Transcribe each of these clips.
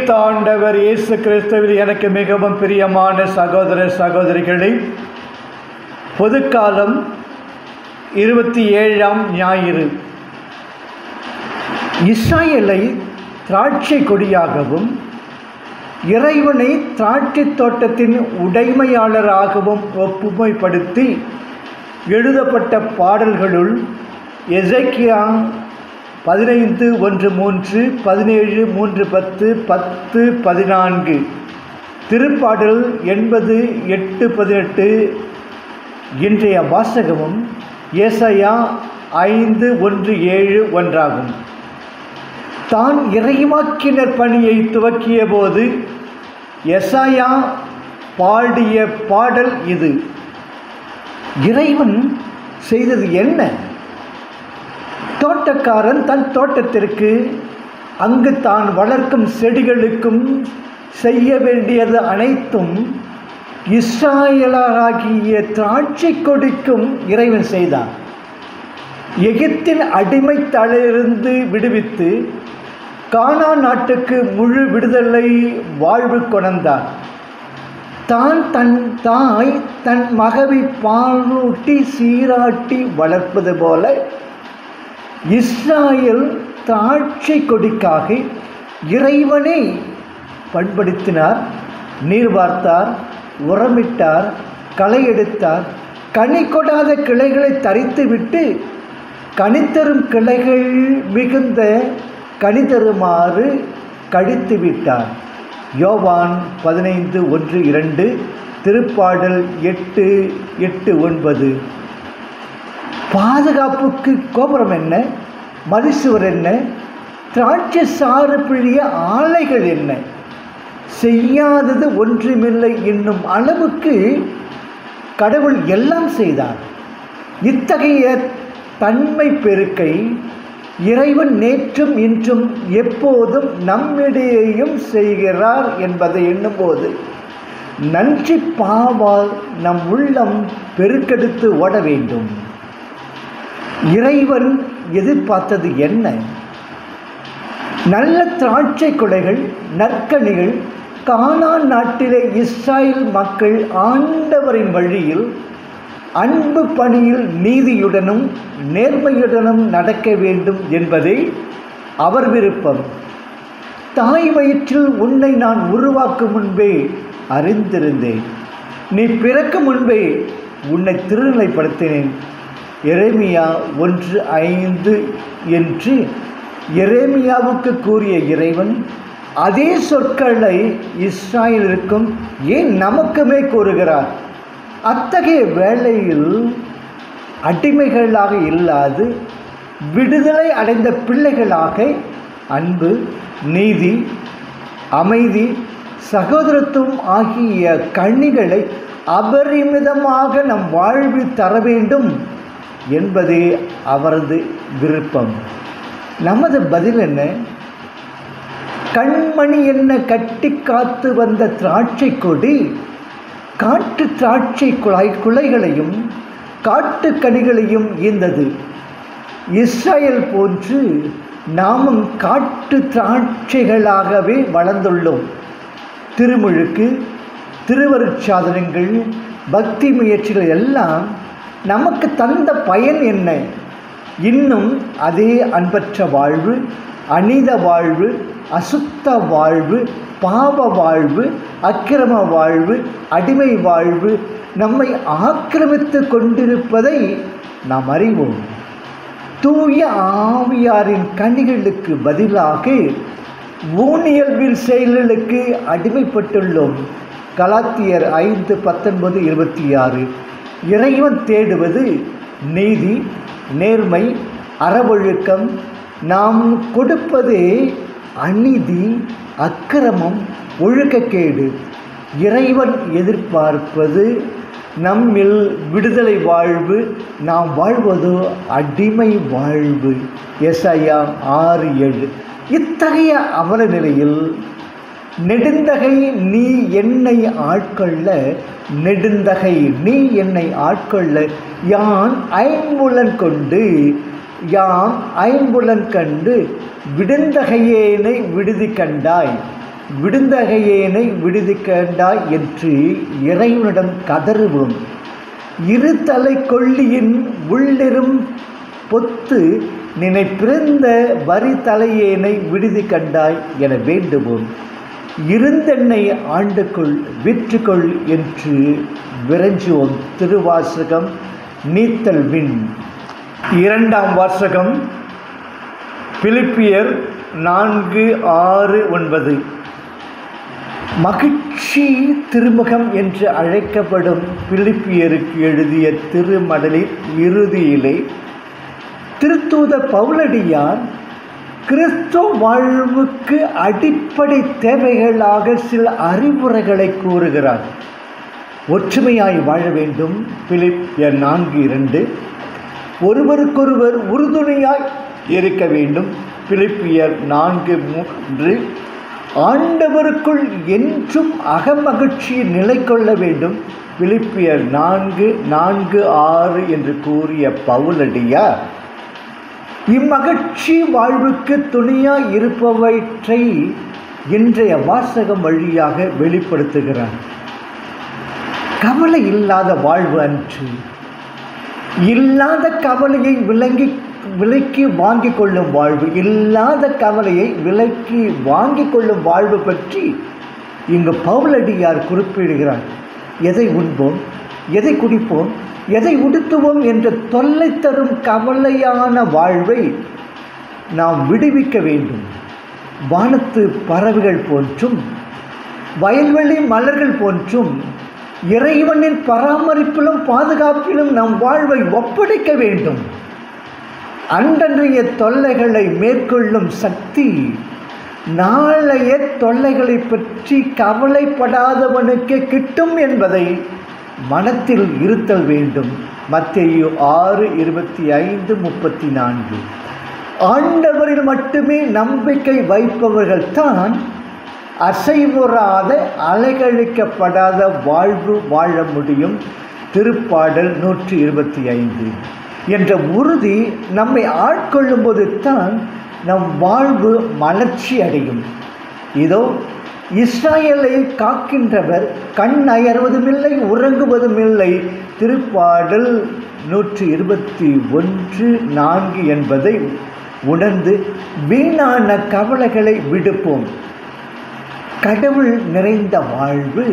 தாண்டவர் இயேசு கிறிஸ்துவில் எனக்கு மிகவும் பிரியமான சகோதர சகோதரிகளே பொதுக்காலம் இருபத்தி ஏழாம் ஞாயிறு இஸ்ராயலை திராட்சை கொடியாகவும் இறைவனை திராட்சை தோட்டத்தின் உடைமையாளராகவும் ஒப்புமைப்படுத்தி எழுதப்பட்ட பாடல்களுள் எசைக்கியா பதினைந்து ஒன்று மூன்று பதினேழு மூன்று பத்து பத்து பதினான்கு திருப்பாடல் எண்பது எட்டு பதினெட்டு இன்றைய வாசகமும் ஏசையா ஐந்து ஒன்று ஏழு ஒன்றாகும் தான் இறைவாக்கினர் பணியை துவக்கிய போது எசாயா பாடிய பாடல் இது இறைவன் செய்தது என்ன தோட்டக்காரன் தன் தோட்டத்திற்கு அங்கு தான் வளர்க்கும் செடிகளுக்கும் செய்ய வேண்டியது அனைத்தும் இஸ்ராயலாகிய திராட்சை கொடிக்கும் இறைவன் செய்தான் எகிப்தின் அடிமைத்தலையிலிருந்து விடுவித்து கானா நாட்டுக்கு முழு விடுதலை வாழ்வு கொணர்ந்தார் தான் தன் தாய் தன் மகவை பாலூட்டி சீராட்டி வளர்ப்பது போல இஸ்ராயல் திராட்சை கொடிக்காக இறைவனை பண்படுத்தினார் நீர் வார்த்தார் உரமிட்டார் களை எடுத்தார் கனி கொடாத கிளைகளை தரித்துவிட்டு கனித்தரும் கிளைகள் மிகுந்த கனி தருமாறு கழித்து விட்டார் யோவான் பதினைந்து ஒன்று இரண்டு திருப்பாடல் எட்டு எட்டு ஒன்பது பாதுகாப்புக்கு கோபுரம் என்ன மதிசுவர் என்ன திராட்சை சாறு பிழிய ஆலைகள் என்ன செய்யாதது ஒன்றுமில்லை என்னும் அளவுக்கு கடவுள் எல்லாம் செய்தார் இத்தகைய தன்மை பெருக்கை இறைவன் நேற்றும் இன்றும் எப்போதும் நம்மிடையேயும் செய்கிறார் என்பதை எண்ணும்போது நன்றி பாவால் நம் உள்ளம் பெருக்கெடுத்து ஓட வேண்டும் இறைவன் எதிர்பார்த்தது என்ன நல்ல திராட்சை கொடைகள் நற்கனிகள் கானான் நாட்டிலே இஸ்ராயல் மக்கள் ஆண்டவரின் வழியில் அன்பு பணியில் நீதியுடனும் நேர்மையுடனும் நடக்க வேண்டும் என்பதே அவர் விருப்பம் தாய் வயிற்றில் உன்னை நான் உருவாக்கும் முன்பே அறிந்திருந்தேன் நீ பிறக்கும் முன்பே உன்னை திருநிலைப்படுத்தினேன் எரேமியா ஒன்று ஐந்து என்று எரேமியாவுக்கு கூறிய இறைவன் அதே சொற்களை இஸ்ராயலிற்கும் ஏன் நமக்குமே கூறுகிறார் அத்தகைய வேளையில் அடிமைகளாக இல்லாது விடுதலை அடைந்த பிள்ளைகளாக அன்பு நீதி அமைதி சகோதரத்துவம் ஆகிய கண்ணிகளை அபரிமிதமாக நம் வாழ்வில் தர வேண்டும் என்பதே அவரது விருப்பம் நமது பதில் என்ன கண்மணி என்ன கட்டி காத்து வந்த திராட்சை கொடி காட்டு திராட்சை குழாய் குலைகளையும் காட்டு கனிகளையும் ஈந்தது இஸ்ரேல் போன்று நாமும் காட்டு திராட்சைகளாகவே வளர்ந்துள்ளோம் திருமுழுக்கு திருவருட்சாதனங்கள் பக்தி முயற்சிகள் எல்லாம் நமக்கு தந்த பயன் என்ன இன்னும் அதே அன்பற்ற வாழ்வு அனித வாழ்வு அசுத்த வாழ்வு பாவ வாழ்வு அக்கிரம வாழ்வு அடிமை வாழ்வு நம்மை ஆக்கிரமித்து கொண்டிருப்பதை நாம் அறிவோம் தூய ஆவியாரின் கனிகளுக்கு பதிலாக ஊனியல்வில் செயல்களுக்கு அடிமைப்பட்டுள்ளோம் கலாத்தியர் ஐந்து பத்தொன்பது இருபத்தி ஆறு இறைவன் தேடுவது நீதி நேர்மை அறவொழுக்கம் நாம் கொடுப்பதே அநீதி அக்கிரமம் ஒழுக்கக்கேடு இறைவன் எதிர்பார்ப்பது நம்மில் விடுதலை வாழ்வு நாம் வாழ்வதோ அடிமை வாழ்வு எஸ்ஐயா ஆறு ஏழு இத்தகைய அவல நிலையில் நெடுந்தகை நீ என்னை ஆட்கொள்ள நெடுந்தகை நீ என்னை ஆட்கொள்ள யான் ஐம்புலன் கொண்டு யாம் ஐம்புலன் கண்டு விடுந்தகையேனை விடுதி கண்டாய் விடுந்தகையேனை விடுதிக்கண்டாய் என்று இறைவனிடம் கதறுவோம் இரு தலை கொள்ளியின் உள்ளிரும் பொத்து நினை பிறந்த வரி தலையேனை விடுதி கண்டாய் என வேண்டுவோம் இருந்தென்னை ஆண்டுக்குள் விற்றுக்கொள் என்று விரைஞ்சுவோம் திருவாசகம் நீத்தல் விண் இரண்டாம் வாசகம் பிலிப்பியர் நான்கு ஆறு ஒன்பது மகிழ்ச்சி திருமுகம் என்று அழைக்கப்படும் பிலிப்பியருக்கு எழுதிய திருமடலின் இறுதியிலே திருத்தூதர் பவுலடியார் கிறிஸ்துவ வாழ்வுக்கு அடிப்படை தேவைகளாக சில அறிவுரைகளை கூறுகிறார் ஒற்றுமையாய் வாழ வேண்டும் பிலிப்பியர் நான்கு இரண்டு ஒருவருக்கொருவர் உறுதுணையாய் இருக்க வேண்டும் பிலிப்பியர் நான்கு மூன்று ஆண்டவருக்குள் என்றும் அகமகிழ்ச்சியை நிலை கொள்ள வேண்டும் பிலிப்பியர் நான்கு நான்கு ஆறு என்று கூறிய பவுலடியார் இம்மகிழ்ச்சி வாழ்வுக்கு துணையாய் இருப்பவற்றை இன்றைய வாசகம் வழியாக வெளிப்படுத்துகிறார் கவலை இல்லாத வாழ்வு அன்று இல்லாத கவலையை விளங்கி விலைக்கு வாங்கி கொள்ளும் வாழ்வு இல்லாத கவலையை விலைக்கு வாங்கி கொள்ளும் வாழ்வு பற்றி இங்கு பவுலடியார் குறிப்பிடுகிறார் எதை உண்போம் எதை குடிப்போம் எதை உடுத்துவோம் என்ற தொல்லை தரும் கவலையான வாழ்வை நாம் விடுவிக்க வேண்டும் வானத்து பறவைகள் போன்றும் வயல்வெளி மலர்கள் போன்றும் இறைவனின் பராமரிப்பிலும் பாதுகாப்பிலும் நம் வாழ்வை ஒப்படைக்க வேண்டும் அன்றன்றைய தொல்லைகளை மேற்கொள்ளும் சக்தி நாளைய தொல்லைகளை பற்றி கவலைப்படாதவனுக்கு கிட்டும் என்பதை மனத்தில் இருத்தல் வேண்டும் மத்திய ஆறு இருபத்தி ஐந்து முப்பத்தி நான்கு ஆண்டவரில் மட்டுமே நம்பிக்கை வைப்பவர்கள்தான் அசைவுறாத அலைகழிக்கப்படாத வாழ்வு வாழ முடியும் திருப்பாடல் நூற்றி இருபத்தி ஐந்து என்ற உறுதி நம்மை ஆட்கொள்ளும் போது தான் நம் வாழ்வு மலர்ச்சி அடையும் இதோ இஸ்ராயலை காக்கின்றவர் கண் அயர்வதுமில்லை உறங்குவதுமில்லை திருப்பாடல் நூற்றி இருபத்தி ஒன்று நான்கு என்பதை உணர்ந்து வீணான கவலைகளை விடுப்போம் கடவுள் நிறைந்த வாழ்வு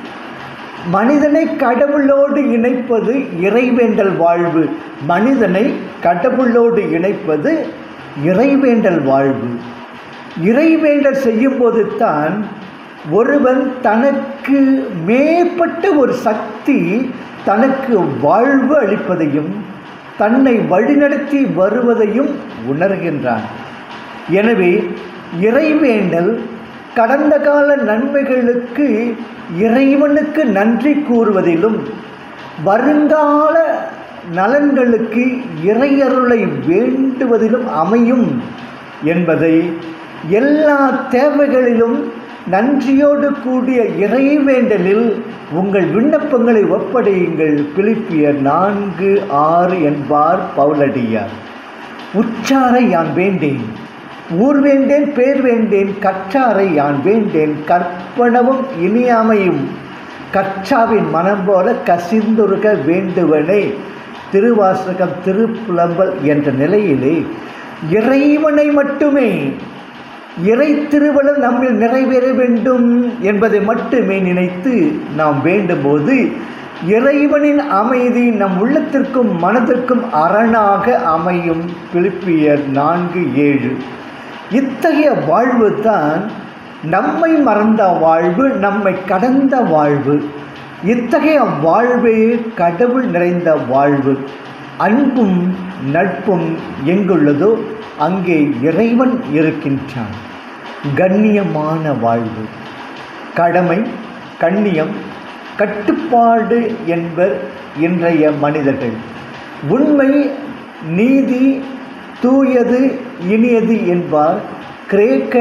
மனிதனை கடவுளோடு இணைப்பது இறைவேண்டல் வாழ்வு மனிதனை கடவுளோடு இணைப்பது இறைவேண்டல் வாழ்வு இறைவேண்டல் செய்யும்போது தான் ஒருவன் தனக்கு மேற்பட்ட ஒரு சக்தி தனக்கு வாழ்வு அளிப்பதையும் தன்னை வழிநடத்தி வருவதையும் உணர்கின்றான் எனவே இறைவேண்டல் கடந்த கால நன்மைகளுக்கு இறைவனுக்கு நன்றி கூறுவதிலும் வருங்கால நலன்களுக்கு இறையருளை வேண்டுவதிலும் அமையும் என்பதை எல்லா தேவைகளிலும் நன்றியோடு கூடிய இறைவேண்டலில் உங்கள் விண்ணப்பங்களை ஒப்படையுங்கள் பிலிப்பியர் நான்கு ஆறு என்பார் பவுலடியார் உச்சாரை யான் வேண்டேன் ஊர் வேண்டேன் பேர் வேண்டேன் கற்றாரை யான் வேண்டேன் கற்பனவும் இனியாமையும் கற்றாவின் மனம் போல கசிந்துருக வேண்டுவனே திருவாசகம் திருப்புலம்பல் என்ற நிலையிலே இறைவனை மட்டுமே இறை திருவள்ளல் நம்மில் நிறைவேற வேண்டும் என்பதை மட்டுமே நினைத்து நாம் வேண்டும்போது இறைவனின் அமைதி நம் உள்ளத்திற்கும் மனதிற்கும் அரணாக அமையும் பிலிப்பியர் நான்கு ஏழு இத்தகைய வாழ்வு தான் நம்மை மறந்த வாழ்வு நம்மை கடந்த வாழ்வு இத்தகைய வாழ்வே கடவுள் நிறைந்த வாழ்வு அன்பும் நட்பும் எங்குள்ளதோ அங்கே இறைவன் இருக்கின்றான் கண்ணியமான வாழ்வு கடமை கண்ணியம் கட்டுப்பாடு என்பர் இன்றைய மனிதர்கள் உண்மை நீதி தூயது இனியது என்பார் கிரேக்க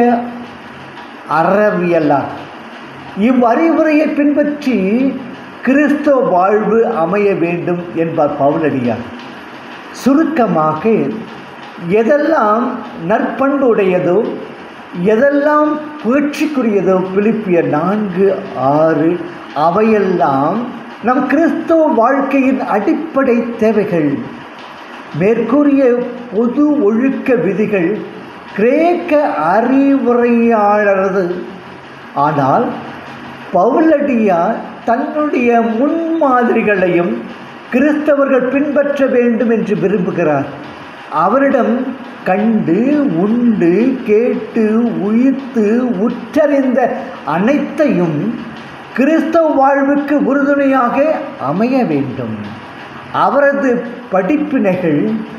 அறவியலார் இவ்வறிவுரையை பின்பற்றி கிறிஸ்தவ வாழ்வு அமைய வேண்டும் என்பார் பவுலடியார் சுருக்கமாக எதெல்லாம் நற்பண்புடையதோ எதெல்லாம் புகழ்ச்சிக்குரியதோ பிலிப்பியர் நான்கு ஆறு அவையெல்லாம் நம் கிறிஸ்தவ வாழ்க்கையின் அடிப்படை தேவைகள் மேற்கூறிய பொது ஒழுக்க விதிகள் கிரேக்க அறிவுரையாளரது ஆனால் பவுலடியார் தன்னுடைய முன்மாதிரிகளையும் கிறிஸ்தவர்கள் பின்பற்ற வேண்டும் என்று விரும்புகிறார் அவரிடம் கண்டு உண்டு கேட்டு உயிர்த்து உற்றறிந்த அனைத்தையும் கிறிஸ்தவ வாழ்வுக்கு உறுதுணையாக அமைய வேண்டும் அவரது படிப்பினைகள்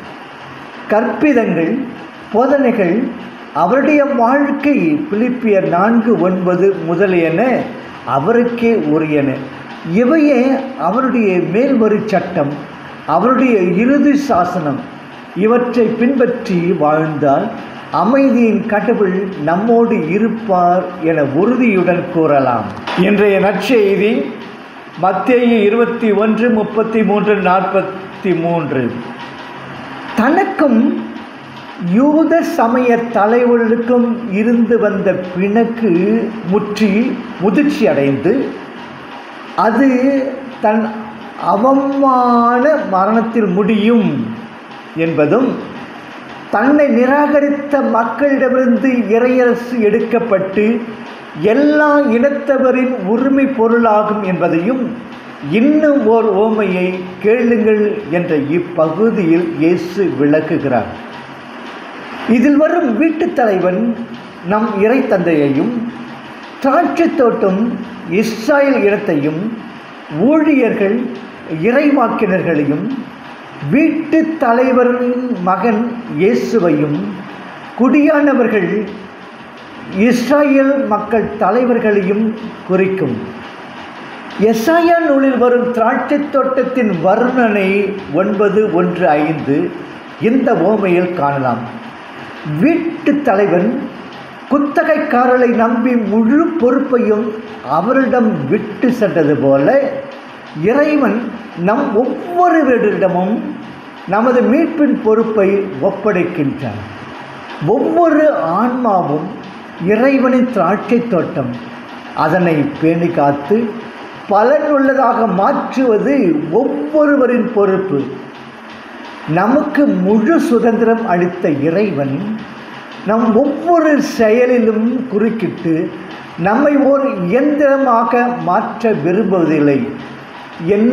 கற்பிதங்கள் போதனைகள் அவருடைய வாழ்க்கை பிலிப்பியர் நான்கு ஒன்பது முதலியன அவருக்கே உரியன இவையே அவருடைய மேல்வரி சட்டம் அவருடைய இறுதி சாசனம் இவற்றை பின்பற்றி வாழ்ந்தால் அமைதியின் கடவுள் நம்மோடு இருப்பார் என உறுதியுடன் கூறலாம் இன்றைய நற்செய்தி மத்தேயு இருபத்தி ஒன்று முப்பத்தி மூன்று நாற்பத்தி மூன்று தனக்கும் யூத சமய தலைவர்களுக்கும் இருந்து வந்த பிணக்கு முற்றி முதிர்ச்சி அடைந்து அது தன் அவமான மரணத்தில் முடியும் என்பதும் தன்னை நிராகரித்த மக்களிடமிருந்து இறையரசு எடுக்கப்பட்டு எல்லா இனத்தவரின் உரிமை பொருளாகும் என்பதையும் இன்னும் ஓர் ஓமையை கேளுங்கள் என்ற இப்பகுதியில் இயேசு விளக்குகிறார் இதில் வரும் வீட்டுத் தலைவன் நம் இறை தந்தையையும் திராட்சை தோட்டம் இஸ்ராயல் இனத்தையும் ஊழியர்கள் இறைவாக்கினர்களையும் வீட்டு தலைவரின் மகன் இயேசுவையும் குடியானவர்கள் இஸ்ராயல் மக்கள் தலைவர்களையும் குறிக்கும் எஸ்ஐயா நூலில் வரும் திராட்சை தோட்டத்தின் வர்ணனை ஒன்பது ஒன்று ஐந்து இந்த ஓமையில் காணலாம் வீட்டு தலைவன் குத்தகைக்காரரை நம்பி முழு பொறுப்பையும் அவரிடம் விட்டு சென்றது போல இறைவன் நம் ஒவ்வொருவரிடமும் நமது மீட்பின் பொறுப்பை ஒப்படைக்கின்றார் ஒவ்வொரு ஆன்மாவும் இறைவனின் திராட்சை தோட்டம் அதனை பேணி காத்து பலனுள்ளதாக மாற்றுவது ஒவ்வொருவரின் பொறுப்பு நமக்கு முழு சுதந்திரம் அளித்த இறைவன் நம் ஒவ்வொரு செயலிலும் குறுக்கிட்டு நம்மை ஒரு இயந்திரமாக மாற்ற விரும்புவதில்லை என்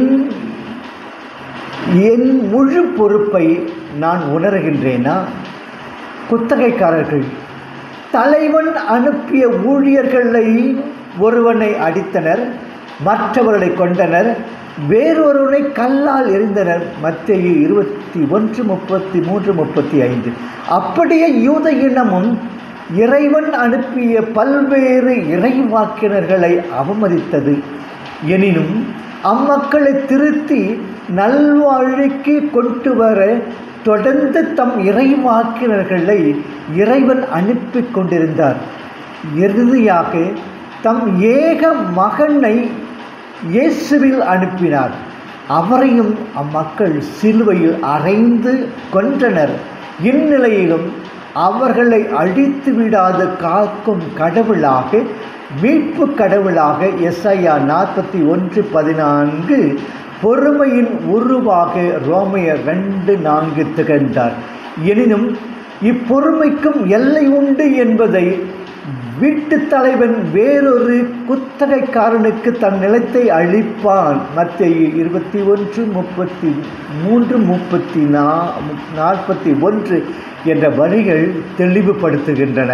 என் முழு பொறுப்பை நான் உணர்கின்றேனா குத்தகைக்காரர்கள் தலைவன் அனுப்பிய ஊழியர்களை ஒருவனை அடித்தனர் மற்றவர்களை கொண்டனர் வேறொருவனை கல்லால் எறிந்தனர் மத்திய இருபத்தி ஒன்று முப்பத்தி மூன்று முப்பத்தி ஐந்து அப்படியே யூத இனமும் இறைவன் அனுப்பிய பல்வேறு இறைவாக்கினர்களை அவமதித்தது எனினும் அம்மக்களை திருத்தி நல்வாழ்வுக்கு கொண்டு வர தொடர்ந்து தம் இறைவாக்கினர்களை இறைவன் அனுப்பி கொண்டிருந்தார் இறுதியாக தம் ஏக மகனை இயேசுவில் அனுப்பினார் அவரையும் அம்மக்கள் சிலுவையில் அறைந்து கொன்றனர் இந்நிலையிலும் அவர்களை அழித்து விடாது காக்கும் கடவுளாக மீட்பு கடவுளாக எஸ்ஐயா நாற்பத்தி ஒன்று பதினான்கு பொறுமையின் உருவாக ரோமையர் ரெண்டு நான்கு திகழ்ந்தார் எனினும் இப்பொறுமைக்கும் எல்லை உண்டு என்பதை வீட்டுத் தலைவன் வேறொரு குத்தகைக்காரனுக்கு தன் நிலத்தை அளிப்பான் மத்திய இருபத்தி ஒன்று முப்பத்தி மூன்று முப்பத்தி நா நாற்பத்தி ஒன்று என்ற வரிகள் தெளிவுபடுத்துகின்றன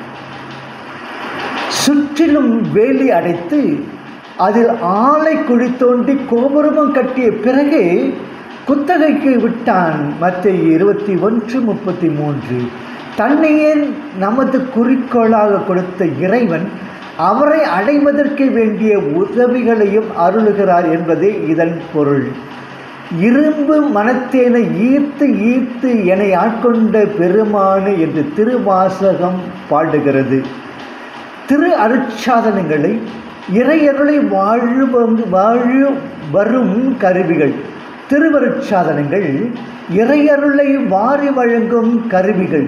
சுற்றிலும் வேலி அடைத்து அதில் ஆலை குழி தோண்டி கோபுரமும் கட்டிய பிறகு குத்தகைக்கு விட்டான் மத்திய இருபத்தி ஒன்று முப்பத்தி மூன்று தன்னையே நமது குறிக்கோளாக கொடுத்த இறைவன் அவரை அடைவதற்கு வேண்டிய உதவிகளையும் அருளுகிறார் என்பதே இதன் பொருள் இரும்பு மனத்தேனை ஈர்த்து ஈர்த்து என்னை ஆட்கொண்ட பெருமானு என்று திருவாசகம் பாடுகிறது திரு அருட்சாதனங்களை இறையருளை வாழு வாழு வரும் கருவிகள் திருவருட்சாதனங்கள் இறையருளை வாரி வழங்கும் கருவிகள்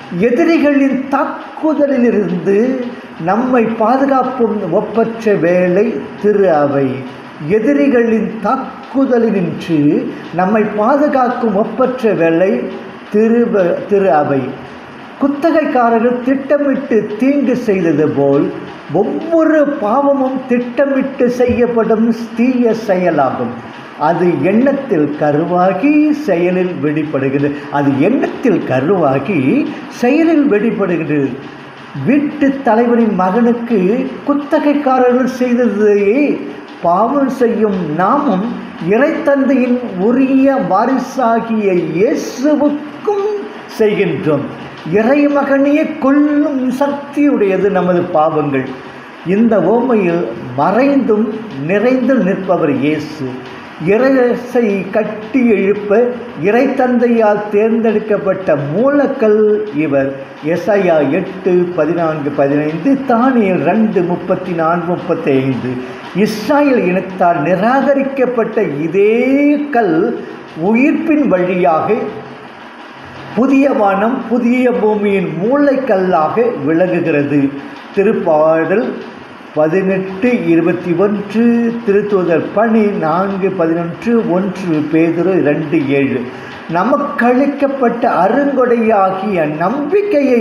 எதிரிகளின் தாக்குதலிலிருந்து நம்மை பாதுகாப்பும் ஒப்பற்ற வேலை திரு அவை எதிரிகளின் தாக்குதலினின்று நம்மை பாதுகாக்கும் ஒப்பற்ற வேலை திரு திரு அவை குத்தகைக்காரர்கள் திட்டமிட்டு தீங்கு செய்தது போல் ஒவ்வொரு பாவமும் திட்டமிட்டு செய்யப்படும் தீய செயலாகும் அது எண்ணத்தில் கருவாகி செயலில் வெளிப்படுகிறது அது எண்ணத்தில் கருவாகி செயலில் வெளிப்படுகிறது வீட்டு தலைவரின் மகனுக்கு குத்தகைக்காரர்கள் செய்ததையே பாவம் செய்யும் நாமும் இறைத்தந்தையின் உரிய வாரிசாகிய இயேசுவுக்கும் செய்கின்றோம் இறைமகனையே கொல்லும் சக்தியுடையது நமது பாவங்கள் இந்த ஓமையில் மறைந்தும் நிறைந்தும் நிற்பவர் இயேசு இறைசை கட்டி எழுப்ப இறைத்தந்தையால் தேர்ந்தெடுக்கப்பட்ட மூலக்கல் இவர் எஸ்ஐயா எட்டு பதினான்கு பதினைந்து தானியல் ரெண்டு முப்பத்தி நான்கு முப்பத்தி ஐந்து இஸ்ராயல் இனத்தால் நிராகரிக்கப்பட்ட இதே கல் உயிர்ப்பின் வழியாக புதிய வானம் புதிய பூமியின் மூளைக்கல்லாக விளங்குகிறது திருப்பாடல் பதினெட்டு இருபத்தி ஒன்று திருத்தூதர் பணி நான்கு பதினொன்று ஒன்று பேதுரு ரெண்டு ஏழு நமக்களிக்கப்பட்ட அருங்கொடையாகிய நம்பிக்கையை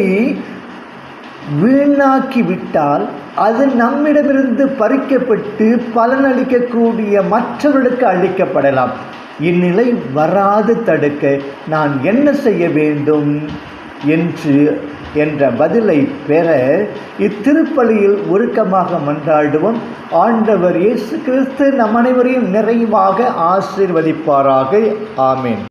வீணாக்கிவிட்டால் அது நம்மிடமிருந்து பறிக்கப்பட்டு பலனளிக்கக்கூடிய மற்றவர்களுக்கு அளிக்கப்படலாம் இந்நிலை வராது தடுக்க நான் என்ன செய்ய வேண்டும் என்று என்ற பதிலை பெற இத்திருப்பலியில் உருக்கமாக மன்றாடுவோம் ஆண்டவர் இயேசு கிறிஸ்து நம் அனைவரையும் நிறைவாக ஆசீர்வதிப்பாராக ஆமேன்